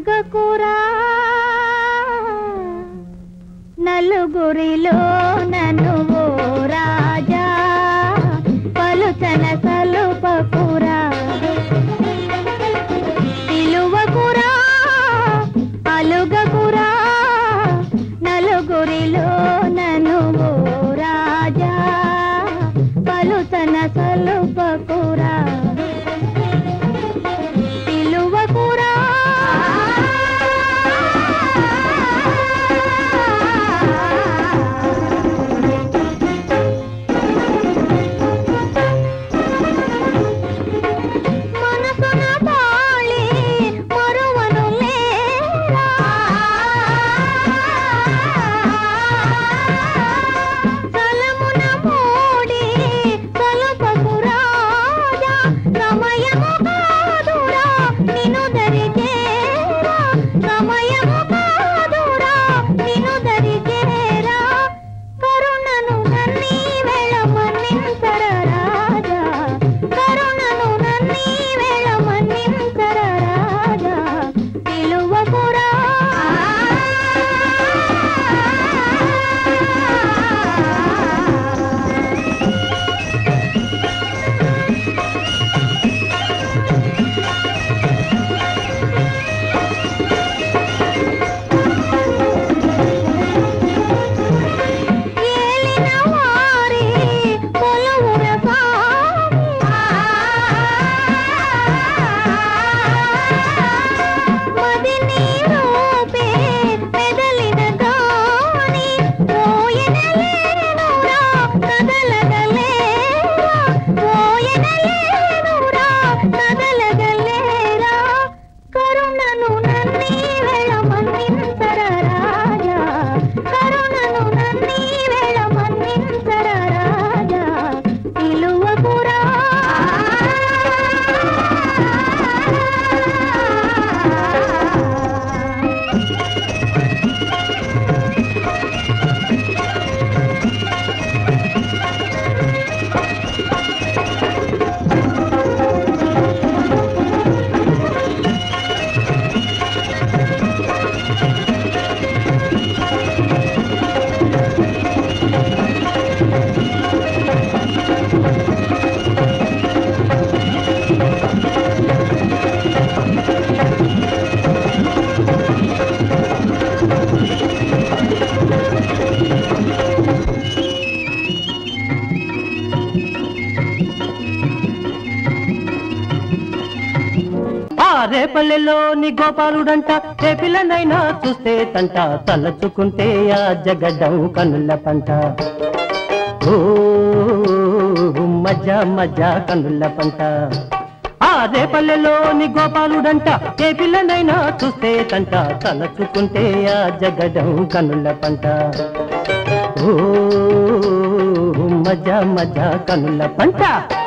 అలుగకురా నలుగురిలో నన్ను ఓ రాజా పలుచన సలుపకురా పిలువకురా అలుగకురా నలుగురిలో నన్ను ఓ రాజా పలుచన సలుపకురా పిలువకురా మనసున తాళి మరువను లేరా తలమున మోడి తలుపకు రాజా సమయము కాదురా నిన్ను దరిచేరా సమయము కాదురా నిన్ను దరిచేరా కరుణను నన్నీ వేళ మన్నించర రాజా కరుణను నన్నీ వేళ మన్నించర రాజా పిలువకురా ఏలిన వారి కొలువుర మదిని రూపే మెదలిన గాని పోయనలేనురా కదలగలేరా పోయనలేనురా కదలగలేరా కరుణను నన్నీ వేళ మన్నించర రాజా కరుణను నన్నీ వేళ మన్నించర రాజా పిలువకురా ఆ రేపల్లెలోని గోపాలుడంట ఏ పిల్లనైనా చూస్తే తంట తలచుకుంటే ఆ జగడం కనుల పంట ఓ మజా మజా కనుల పంట ఆ రేపల్లెలోని గోపాలుడంట ఏ పిల్లనైనా చూస్తే తంట తలచుకుంటే ఆ జగడం కనుల పంట ఓ మజా మజా కనుల పంట